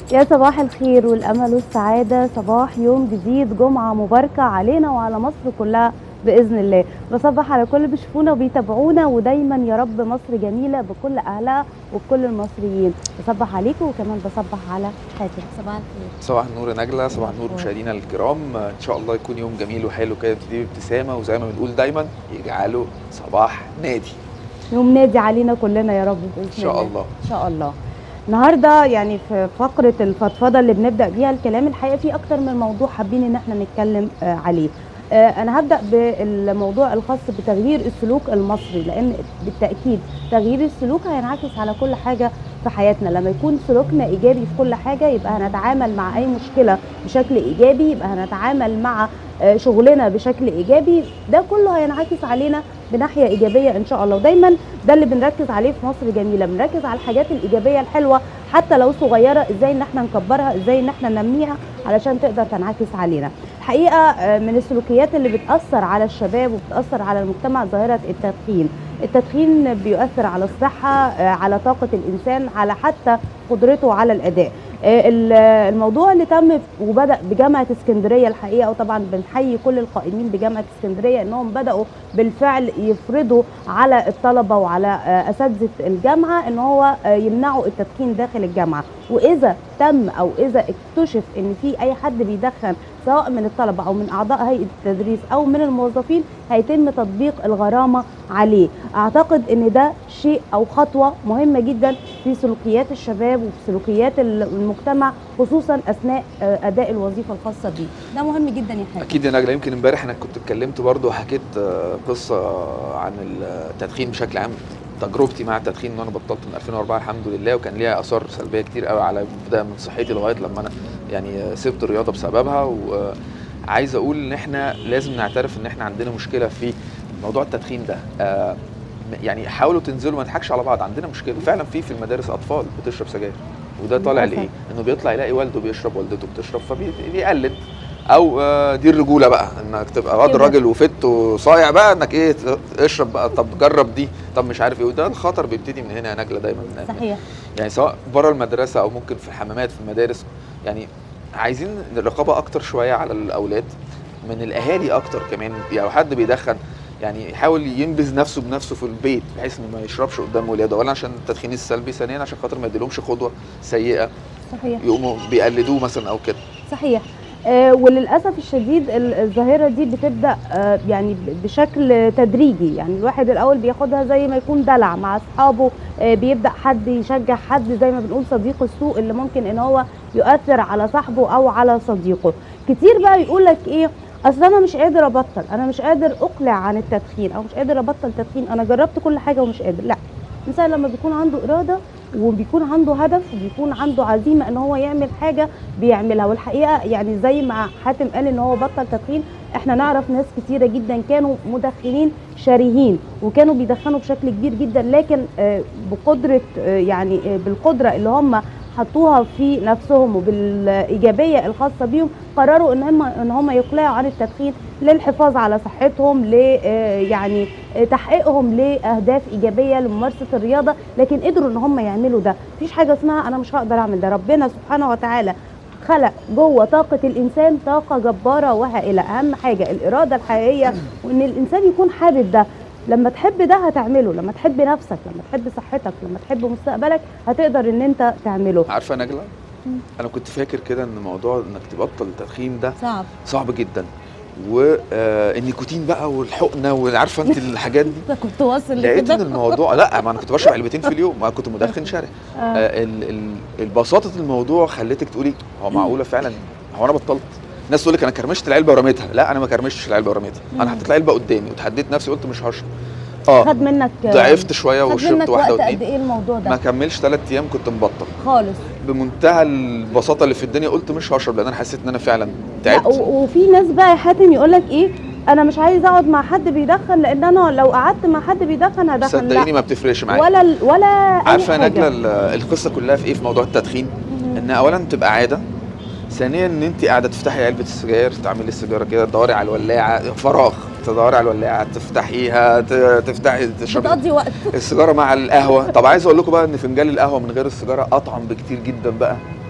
يا صباح الخير والامل والسعاده صباح يوم جديد جمعه مباركه علينا وعلى مصر كلها باذن الله بصبح على كل اللي بيشوفونا وبيتابعونا ودايما يا رب مصر جميله بكل اهلها وبكل المصريين بصبح عليكم وكمان بصبح على حاتم صباح الخير صباح النور يا نجله صباح النور مشاهدينا الكرام ان شاء الله يكون يوم جميل وحلو كده يبتدي بابتسامه وزي ما بنقول دايما يجعله صباح نادي يوم نادي علينا كلنا يا رب باذن ان شاء الله ان شاء الله النهارده يعني في فقره الفضفضه اللي بنبدا بيها الكلام الحقيقه في اكتر من موضوع حابين ان احنا نتكلم آه، عليه آه، انا هبدا بالموضوع الخاص بتغيير السلوك المصري لان بالتاكيد تغيير السلوك هينعكس على كل حاجه في حياتنا لما يكون سلوكنا ايجابي في كل حاجه يبقى هنتعامل مع اي مشكله بشكل ايجابي يبقى هنتعامل مع آه، شغلنا بشكل ايجابي ده كله هينعكس علينا بناحيه ايجابيه ان شاء الله ودايما ده اللي بنركز عليه في مصر جميله بنركز على الحاجات الايجابيه الحلوه حتى لو صغيره ازاي ان احنا نكبرها ازاي ان احنا ننميها علشان تقدر تنعكس علينا الحقيقه آه، من السلوكيات اللي بتاثر على الشباب وبتاثر على المجتمع ظاهره التدخين التدخين بيؤثر على الصحه آه، على طاقه الانسان على حتى قدرته على الاداء آه، ال- الموضوع اللي تم وبدا بجامعه اسكندريه الحقيقه وطبعا بنحيي كل القائمين بجامعه اسكندريه انهم بداوا بالفعل يفرضوا على الطلبه وعلى آه، اساتذه الجامعه ان هو آه، يمنعوا التدخين داخل الجامعه واذا تم او اذا اكتشف ان في اي حد بيدخن سواء من الطلبه او من اعضاء هيئه التدريس او من الموظفين هيتم تطبيق الغرامه عليه اعتقد ان ده شيء او خطوه مهمه جدا في سلوكيات الشباب وفي سلوكيات المجتمع خصوصا اثناء آه، اداء الوظيفه الخاصه بيه ده مهم جدا يا حاج اكيد يا نجله يمكن امبارح انا كنت اتكلمت برضو وحكيت آه، قصه عن التدخين بشكل عام تجربتي مع التدخين ان انا بطلت من 2004 الحمد لله وكان ليها اثار سلبيه كتير قوي على بدا من صحتي لغايه لما انا يعني آه، سبت الرياضه بسببها وعايز اقول ان احنا لازم نعترف ان احنا عندنا مشكله في موضوع التدخين ده آه، يعني حاولوا تنزلوا ما نضحكش على بعض عندنا مشكله فعلا في في المدارس اطفال بتشرب سجاير وده طالع للأسف. لايه؟ انه بيطلع يلاقي والده بيشرب والدته بتشرب فبيقلد او آه، دي الرجوله بقى انك تبقى واد كده. راجل وفت وصايع بقى انك ايه ت- اشرب بقى طب جرب دي طب مش عارف ايه وده الخطر بيبتدي من هنا يا نجله دايما صحيح يعني سواء بره المدرسه او ممكن في الحمامات في المدارس يعني عايزين الرقابه اكتر شويه على الاولاد من الاهالي اكتر كمان يعني لو حد بيدخن يعني يحاول ينبذ نفسه بنفسه في البيت بحيث انه ما يشربش قدام ولاده اولا عشان التدخين السلبي ثانيا عشان خاطر ما يديلهمش قدوه سيئه صحيح يقوموا بيقلدوه مثلا او كده صحيح آه وللاسف الشديد ال- الظاهره دي بتبدا آه يعني ب- بشكل تدريجي يعني الواحد الاول بياخدها زي ما يكون دلع مع اصحابه آه بيبدا حد يشجع حد زي ما بنقول صديق السوء اللي ممكن ان هو يؤثر على صاحبه او على صديقه كتير بقى يقول لك ايه اصل انا مش قادر ابطل انا مش قادر اقلع عن التدخين او مش قادر ابطل تدخين انا جربت كل حاجه ومش قادر لا الانسان لما بيكون عنده اراده وبيكون عنده هدف وبيكون عنده عزيمه ان هو يعمل حاجه بيعملها والحقيقه يعني زي ما حاتم قال ان هو بطل تدخين احنا نعرف ناس كتيره جدا كانوا مدخنين شرهين وكانوا بيدخنوا بشكل كبير جدا لكن آه، بقدره آه، يعني آه، بالقدره اللي هم حطوها في نفسهم وبالايجابيه الخاصه بيهم قرروا ان هم ان هم يقلعوا عن التدخين للحفاظ على صحتهم ل آه، يعني آه، تحقيقهم لاهداف ايجابيه لممارسه الرياضه لكن قدروا ان هم يعملوا ده مفيش حاجه اسمها انا مش هقدر اعمل ده ربنا سبحانه وتعالى خلق جوه طاقة الإنسان طاقة جبارة وهائلة أهم حاجة الإرادة الحقيقية وإن الإنسان يكون حابب ده لما تحب ده هتعمله لما تحب نفسك لما تحب صحتك لما تحب مستقبلك هتقدر إن أنت تعمله عارفه يا نجله انا كنت فاكر كده ان موضوع انك تبطل التدخين ده صعب صعب جدا والنيكوتين بقى والحقنه وعارفه انت الحاجات دي أنت كنت واصل لقيت ان لكده الموضوع لا ما انا كنت بشرب علبتين في اليوم ما كنت مدخن شره آه. آه ال- ال- البساطه الموضوع خلتك تقولي هو معقوله فعلا هو انا بطلت الناس تقول لك انا كرمشت العلبه ورميتها لا انا ما كرمشتش العلبه ورميتها مم. انا حطيت العلبه قدامي وتحديت نفسي قلت مش هشرب اه خد منك ضعفت شويه خد وشربت منك واحده وقت قد واتنين إيه الموضوع ما ده كملش ثلاث ايام كنت مبطل خالص بمنتهى البساطه اللي في الدنيا قلت مش هشرب لان انا حسيت ان انا فعلا لا تعبت و- وفي ناس بقى يا حاتم يقول لك ايه انا مش عايز اقعد مع حد بيدخن لان انا لو قعدت مع حد بيدخن هدخن صدقيني لا ما بتفرقش معايا ولا ال- ولا عارفه اي يا نجله حاجه ال- القصه كلها في ايه في موضوع التدخين مهم. ان اولا تبقى عاده ثانيا ان انت قاعده تفتحي علبه السجاير تعملي السيجاره كده تدوري على الولاعه فراغ تدوري على الولاعه تفتحيها ت- تفتحي تشربي بتقضي وقت السيجاره مع القهوه طب عايز اقول لكم بقى ان فنجان القهوه من غير السيجاره اطعم بكتير جدا بقى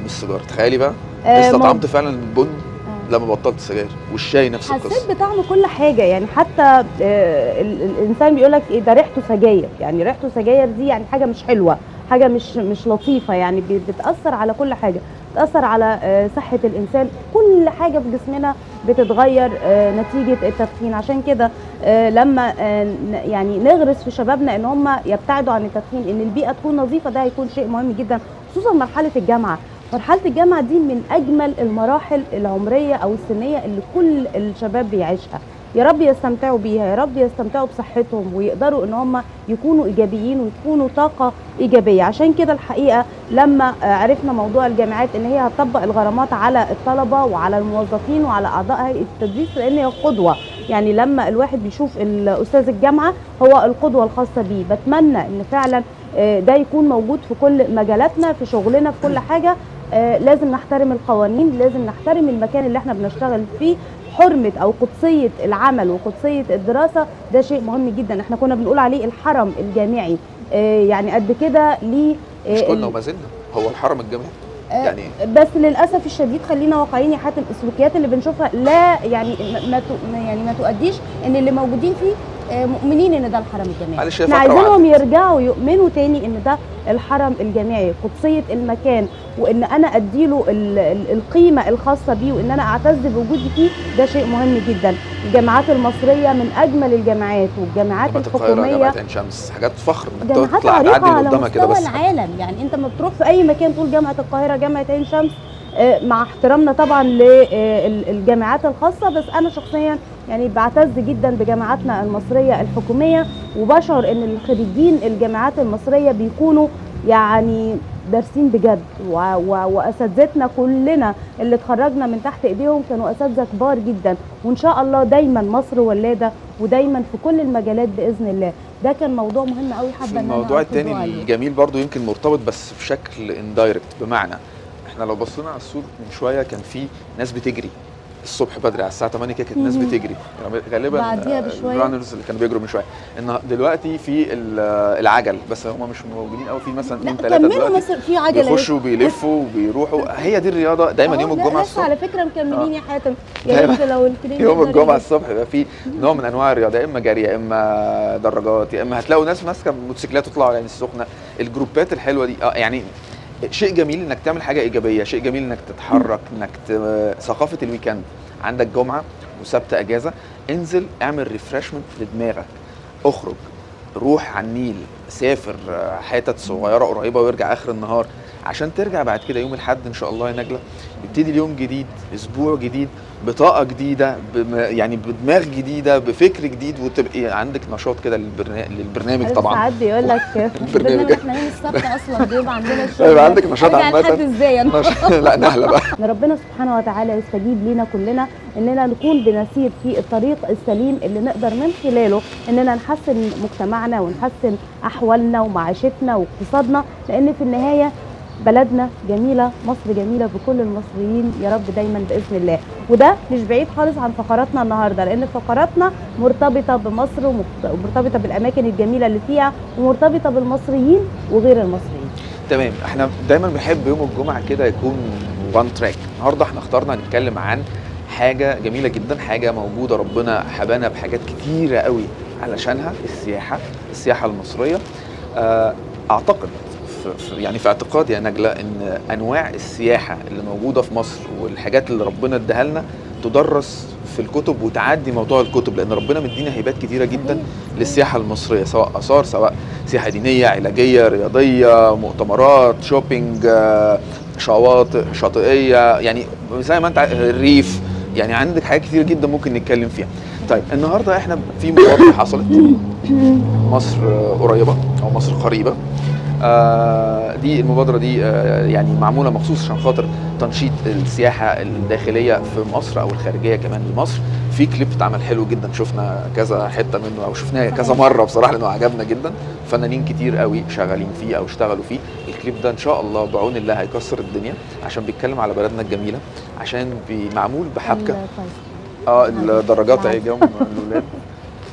من السيجاره تخيلي بقى آه، استطعمت فعلا البن آه. لما بطلت سجاير والشاي نفس حسيت القصه بطعم كل حاجه يعني حتى آه، ال- الانسان بيقول لك ايه ده ريحته سجاير يعني ريحته سجاير دي يعني حاجه مش حلوه حاجه مش مش لطيفه يعني بي- بتاثر على كل حاجه بتاثر على آه، صحه الانسان كل حاجه في جسمنا بتتغير آه، نتيجه التدخين عشان كده آه، لما آه، ن- يعني نغرس في شبابنا ان هم يبتعدوا عن التدخين ان البيئه تكون نظيفه ده هيكون شيء مهم جدا خصوصا مرحله الجامعه مرحله الجامعه دي من اجمل المراحل العمريه او السنيه اللي كل الشباب بيعيشها يا رب يستمتعوا بيها يا رب يستمتعوا بصحتهم ويقدروا ان هم يكونوا ايجابيين ويكونوا طاقه ايجابيه عشان كده الحقيقه لما آه، عرفنا موضوع الجامعات ان هي هتطبق الغرامات على الطلبه وعلى الموظفين وعلى اعضاء هيئه التدريس لان هي قدوه يعني لما الواحد بيشوف الاستاذ الجامعه هو القدوه الخاصه بيه بتمنى ان فعلا آه، ده يكون موجود في كل مجالاتنا في شغلنا في كل حاجه آه، لازم نحترم القوانين لازم نحترم المكان اللي احنا بنشتغل فيه حرمة أو قدسية العمل وقدسية الدراسة ده شيء مهم جدا احنا كنا بنقول عليه الحرم الجامعي آه، يعني قد كده ليه آه، مش ال- قلنا وما زلنا هو الحرم الجامعي آه، يعني بس للاسف الشديد خلينا واقعيين يا حاتم السلوكيات اللي بنشوفها لا يعني ما- ما تو- يعني ما تؤديش ان اللي موجودين فيه آه، مؤمنين ان ده الحرم الجامعي معلش هي احنا فترة عايزينهم وعدت. يرجعوا يؤمنوا تاني ان ده الحرم الجامعي قدسيه المكان وان انا اديله ال- ال- القيمه الخاصه بيه وان انا اعتز بوجودي فيه ده شيء مهم جدا الجامعات المصريه من اجمل الجامعات والجامعات جامعه القاهره الحكوميه جامعه عين شمس حاجات فخر انك جامعات تطلع عريقه تعدي اللي على قدامك كده مستوى بس العالم يعني انت ما بتروح في اي مكان تقول جامعه القاهره جامعه عين شمس آه، مع احترامنا طبعا للجامعات الخاصه بس انا شخصيا يعني بعتز جدا بجامعاتنا المصريه الحكوميه وبشعر ان الخريجين الجامعات المصريه بيكونوا يعني دارسين بجد و- و- واساتذتنا كلنا اللي اتخرجنا من تحت ايديهم كانوا اساتذه كبار جدا وان شاء الله دايما مصر ولاده ودايما في كل المجالات باذن الله ده كان موضوع مهم قوي حابه ان انا الموضوع أركزوا التاني عليه. الجميل برضو يمكن مرتبط بس بشكل اندايركت بمعنى احنا لو بصينا على السوق من شويه كان في ناس بتجري الصبح بدري على الساعه 8 كده كانت ناس مهم. بتجري يعني غالبا بعديها آه، بشوية. الرانرز اللي كانوا بيجروا من شويه ان دلوقتي في ال- آه، العجل بس هم مش موجودين قوي في مثلا لا اثنين ثلاثه كملوا دلوقتي مصر في عجله بيخشوا بيلفوا وبيروحوا هي دي الرياضه دايما أهو يوم لا، الجمعه لسه الصبح على فكره مكملين يا حاتم يا دايما ريت لو الكريم يوم يقدر الجمعه يجي. الصبح يبقى في نوع من انواع الرياضه يا اما جري يا اما دراجات يا اما هتلاقوا ناس ماسكه موتوسيكلات وتطلعوا على العين السخنه الجروبات الحلوه دي اه يعني شيء جميل انك تعمل حاجه ايجابيه شيء جميل انك تتحرك انك ت... ثقافه الويكند عندك جمعه وسبت اجازه انزل اعمل ريفرشمنت لدماغك اخرج روح على النيل سافر آه، حتت صغيره قريبه وارجع اخر النهار عشان ترجع بعد كده يوم الاحد ان شاء الله يا نجله يبتدي اليوم جديد اسبوع جديد بطاقه جديده بم يعني بدماغ جديده بفكر جديد وتبقي عندك نشاط كده للبرنا... للبرنامج عارف طبعا ساعات بيقول لك البرنامج. احنا يوم السبت اصلا بيبقى عندنا الشغل يبقى عندك نشاط أرجع عامة. لحد ازاي أنا؟ نش- لا نهله بقى ان ربنا سبحانه وتعالى يستجيب لينا كلنا اننا نكون بنسير في الطريق السليم اللي نقدر من خلاله اننا نحسن مجتمعنا ونحسن احوالنا ومعيشتنا واقتصادنا لان في النهايه بلدنا جميله مصر جميله بكل المصريين يا رب دايما باذن الله وده مش بعيد خالص عن فقراتنا النهارده لان فقراتنا مرتبطه بمصر ومرت- ومرتبطه بالاماكن الجميله اللي فيها ومرتبطه بالمصريين وغير المصريين تمام احنا دايما بنحب يوم الجمعه كده يكون وان تراك النهارده احنا اخترنا نتكلم عن حاجه جميله جدا حاجه موجوده ربنا حبانا بحاجات كتيره قوي علشانها السياحه السياحه المصريه آه، اعتقد في- في- يعني في اعتقادي يا نجله ان انواع السياحه اللي موجوده في مصر والحاجات اللي ربنا اداها لنا تدرس في الكتب وتعدي موضوع الكتب لان ربنا مدينا هيبات كتيره جدا للسياحه المصريه سواء اثار سواء سياحه دينيه علاجيه رياضيه مؤتمرات شوبينج آه، شواطئ شاطئيه يعني زي ما انت ع- الريف يعني عندك حاجات كتير جدا ممكن نتكلم فيها طيب النهارده احنا في مبادره حصلت مصر آه، قريبه او مصر قريبه آه، دي المبادره دي آه، يعني معموله مخصوص عشان خاطر تنشيط السياحه الداخليه في مصر او الخارجيه كمان لمصر في كليب اتعمل حلو جدا شفنا كذا حته منه او شفناه كذا مره بصراحه لانه عجبنا جدا فنانين كتير قوي شغالين فيه او اشتغلوا فيه الكليب ده ان شاء الله بعون الله هيكسر الدنيا عشان بيتكلم على بلدنا الجميله عشان بي- معمول بحبكه ال- طيب. اه الدراجات اهي جم الاولاد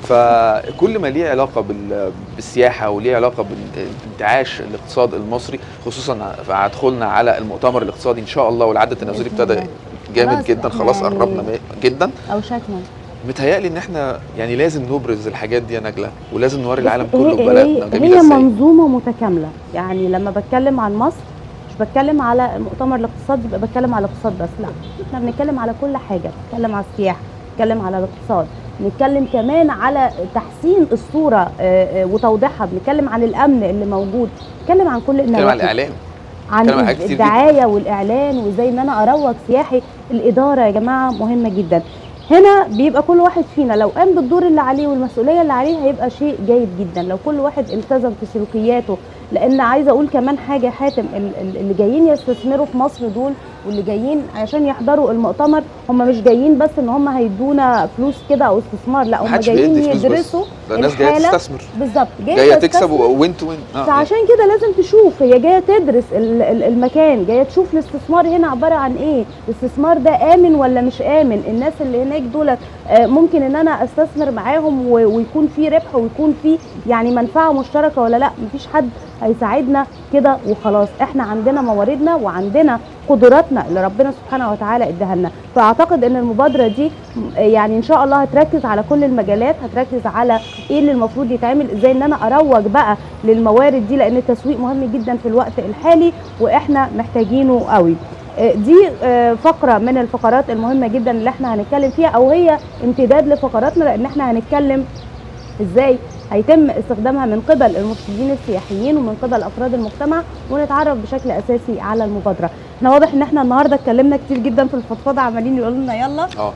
فكل ما ليه علاقه بال- بالسياحه وليه علاقه بانتعاش الاقتصاد المصري خصوصا مع دخولنا على المؤتمر الاقتصادي ان شاء الله والعد التنازلي بإذن ابتدى الله. جامد خلاص جدا إحنا خلاص يعني- قربنا م- جدا او شكلا متهيألي ان احنا يعني لازم نبرز الحاجات دي يا نجله ولازم نوري العالم بص، كله هي- بلدنا هي, جميله هي ازاي منظومه متكامله يعني لما بتكلم عن مصر مش بتكلم على مؤتمر الاقتصاد يبقى بتكلم على الاقتصاد بس لا احنا بنتكلم على كل حاجه بنتكلم على السياحه بنتكلم على الاقتصاد بنتكلم كمان على تحسين الصوره آه، آه، وتوضيحها بنتكلم عن الامن اللي موجود بنتكلم عن كل نتكلم عن النواحي الاعلام عن بنتكلم عن حاجات كتير جدا. الدعايه والاعلان وازاي ان انا اروج سياحي الاداره يا جماعه مهمه جدا هنا بيبقى كل واحد فينا لو قام بالدور اللي عليه والمسؤوليه اللي عليه هيبقى شيء جيد جدا لو كل واحد التزم في سلوكياته لان عايزه اقول كمان حاجه حاتم ال- ال- اللي جايين يستثمروا في مصر دول واللي جايين عشان يحضروا المؤتمر هم مش جايين بس ان هم هيدونا فلوس كده او استثمار لا هم محدش جايين بيدي فلوس بس. يدرسوا ده الناس جايه الحالة تستثمر بالظبط جايه تكسب تستثمر وين تو وين فعشان كده لازم تشوف هي جايه تدرس ال- ال- المكان جايه تشوف الاستثمار هنا عباره عن ايه الاستثمار ده امن ولا مش امن الناس اللي هناك دول آه، ممكن ان انا استثمر معاهم و- ويكون في ربح ويكون في يعني منفعه مشتركه ولا لا مفيش حد هيساعدنا كده وخلاص احنا عندنا مواردنا وعندنا قدراتنا اللي ربنا سبحانه وتعالى اداها لنا فاعتقد ان المبادره دي م- يعني ان شاء الله هتركز على كل المجالات هتركز على ايه اللي المفروض يتعمل ازاي ان انا اروج بقى للموارد دي لان التسويق مهم جدا في الوقت الحالي واحنا محتاجينه قوي آه، دي آه، فقرة من الفقرات المهمة جدا اللي احنا هنتكلم فيها او هي امتداد لفقراتنا لان احنا هنتكلم ازاي هيتم استخدامها من قبل المرشدين السياحيين ومن قبل افراد المجتمع ونتعرف بشكل اساسي على المبادره احنا واضح ان احنا النهارده اتكلمنا كتير جدا في الفضفضه عمالين يقولوا لنا يلا اه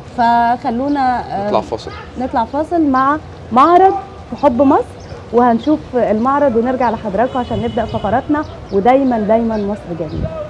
فخلونا آه، نطلع فاصل نطلع فاصل مع معرض في حب مصر وهنشوف المعرض ونرجع لحضراتكم عشان نبدا فقراتنا ودايما دايما مصر جميله